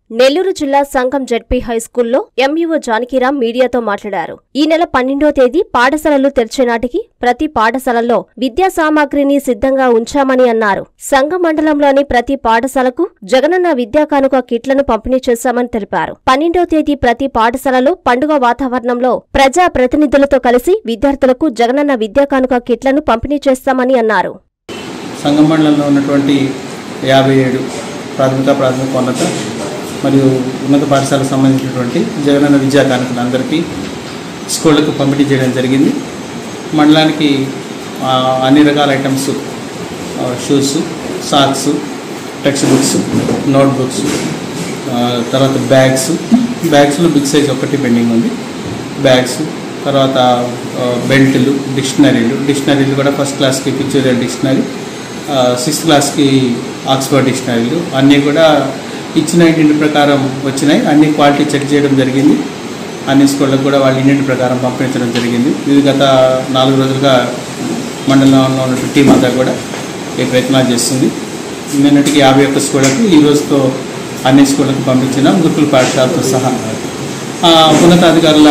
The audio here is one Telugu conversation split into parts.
నెల్లూరు జిల్లా సంఘం జడ్పీ హైస్కూల్లో ఎంఈఓ జానకిరాం మీడియాతో మాట్లాడారు ఈ నెల పన్నెండో తేదీ పాఠశాలలు తెరిచే నాటికి ప్రతి పాఠశాలలో విద్యా సామాగ్రిని సిద్ధంగా ఉంచామని అన్నారు సంఘం మండలంలోని ప్రతి పాఠశాలకు జగనన్న విద్యా కానుక కిట్లను పంపిణీ చేశామని తెలిపారు పన్నెండో తేదీ ప్రతి పాఠశాలలో పండుగ వాతావరణంలో ప్రజా ప్రతినిధులతో కలిసి విద్యార్థులకు జగనన్న విద్యా కానుక కిట్లను పంపిణీ చేస్తామని అన్నారు సంగం మండలంలో ఉన్నటువంటి యాభై ఏడు ప్రాథమిక ప్రాథమికోన్నత మరియు ఉన్నత పాఠశాలకు సంబంధించినటువంటి జగనన్న విద్యా కానుకలు అందరికీ స్కూళ్ళకు పంపిణీ చేయడం జరిగింది మండలానికి ఆ, అన్ని రకాల items shoes socks textbooks notebooks తర్వాత బ్యాగ్స్ బ్యాగ్స్లో బిగ్ సైజ్ ఒకటి పెండింగ్ ఉంది బ్యాగ్స్ తర్వాత ఆ, బెల్టులు డిక్షనరీలు డిక్షనరీలు కూడా ఫస్ట్ క్లాస్కి పిక్చర్ డిక్షనరీ సిక్స్త్ క్లాస్కి ఆక్స్ఫర్డ్ డిక్షనరీలు అన్నీ కూడా ఇచ్చిన ఇంటి ప్రకారం వచ్చినాయి అన్ని క్వాలిటీ చెక్ చేయడం జరిగింది అన్ని స్కూళ్ళకు కూడా వాళ్ళ ఇంటి ప్రకారం పంపించడం జరిగింది ఇది గత నాలుగు రోజులుగా మండలంలో ఉన్నటువంటి టీం అంతా కూడా ఈ ప్రయత్నాలు చేస్తుంది నిన్నటికి యాభై ఒక్క స్కూళ్ళకు ఈ రోజుతో అన్ని స్కూళ్ళకు పంపించిన గురుకుల పాఠశాలతో సహా ఆ, ఉన్నతాధికారుల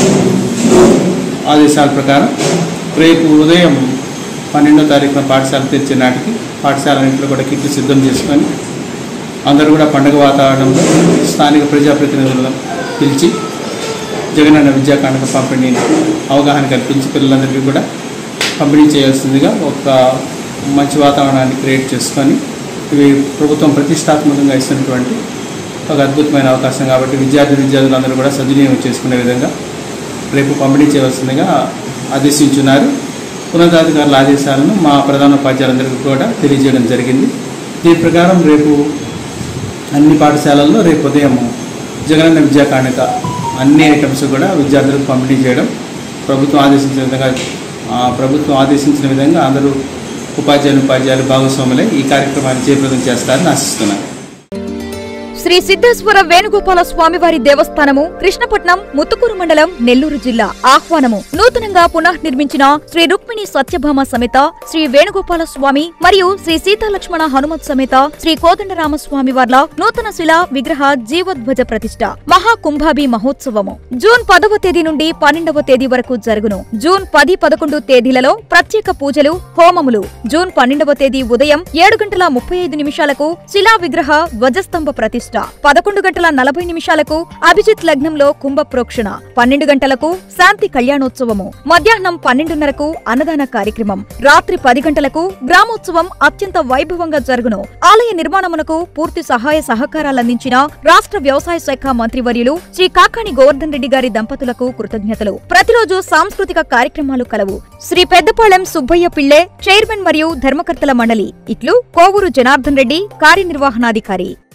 ఆదేశాల ప్రకారం రేపు ఉదయం పన్నెండో తారీఖున పాఠశాల తెరిచే నాటికి పాఠశాలన్నింటిలో కూడా కిట్లు సిద్ధం చేసుకొని అందరూ కూడా పండుగ వాతావరణంలో స్థానిక ప్రజాప్రతినిధులను పిలిచి జగనన్న విద్యా కానుక పంపిణీని అవగాహన కల్పించి పిల్లలందరికీ కూడా పంపిణీ చేయాల్సిందిగా ఒక మంచి వాతావరణాన్ని క్రియేట్ చేసుకొని ఇవి ప్రభుత్వం ప్రతిష్టాత్మకంగా ఇస్తున్నటువంటి ఒక అద్భుతమైన అవకాశం కాబట్టి విద్యార్థి విద్యార్థులందరూ కూడా సద్వినియోగం చేసుకునే విధంగా రేపు పంపిణీ చేయవలసిందిగా ఆదేశించున్నారు ఉన్నతాధికారుల ఆదేశాలను మా ప్రధాన ఉపాధ్యాయులందరికీ కూడా తెలియజేయడం జరిగింది దీని ప్రకారం రేపు అన్ని పాఠశాలల్లో రేపు ఉదయం జగనన్న విద్యా కానుక అన్ని ఐటమ్స్ కూడా విద్యార్థులకు పంపిణీ చేయడం ప్రభుత్వం ఆదేశించిన విధంగా ఆ, ప్రభుత్వం ఆదేశించిన విధంగా అందరూ ఉపాధ్యాయులు ఉపాధ్యాయులు భాగస్వాములై ఈ కార్యక్రమాన్ని జయప్రదం చేస్తారని ఆశిస్తున్నాను శ్రీ సిద్ధేశ్వర వేణుగోపాల స్వామివారి దేవస్థానము కృష్ణపట్నం ముత్తుకూరు మండలం నెల్లూరు జిల్లా ఆహ్వానము నూతనంగా పునఃనిర్మించిన శ్రీ రుక్మిణి సత్యభామ సమేత శ్రీ వేణుగోపాల స్వామి మరియు శ్రీ సీతాలక్ష్మణ హనుమత్ సమేత శ్రీ కోదండరామ స్వామి వార్ల నూతన శిలా విగ్రహ జీవోద్వజ ప్రతిష్ట మహాకుంభాభి మహోత్సవము జూన్ పదవ తేదీ నుండి పన్నెండవ తేదీ వరకు జరుగును జూన్ పది పదకొండు తేదీలలో ప్రత్యేక పూజలు హోమములు జూన్ పన్నెండవ తేదీ ఉదయం ఏడు గంటల ముప్పై ఐదు నిమిషాలకు శిలా విగ్రహ ధ్వజస్తంభ ప్రతిష్ట పదకొండు గంటల నలభై నిమిషాలకు అభిజిత్ లగ్నంలో కుంభ ప్రోక్షణ పన్నెండు గంటలకు శాంతి కళ్యాణోత్సవము మధ్యాహ్నం పన్నెండున్నరకు అన్నదాన కార్యక్రమం రాత్రి పది గంటలకు గ్రామోత్సవం అత్యంత వైభవంగా జరుగును ఆలయ నిర్మాణమునకు పూర్తి సహాయ సహకారాలందించిన రాష్ట్ర వ్యవసాయ శాఖ మంత్రివర్యులు శ్రీ కాకాణి గోవర్ధన్ రెడ్డి గారి దంపతులకు కృతజ్ఞతలు ప్రతిరోజు సాంస్కృతిక కార్యక్రమాలు కలవు శ్రీ పెద్దపాళెం సుబ్బయ్య పిళ్ళే చైర్మన్ మరియు ధర్మకర్తల మండలి ఇట్లు కోవూరు జనార్దన్ రెడ్డి కార్యనిర్వహణాధికారి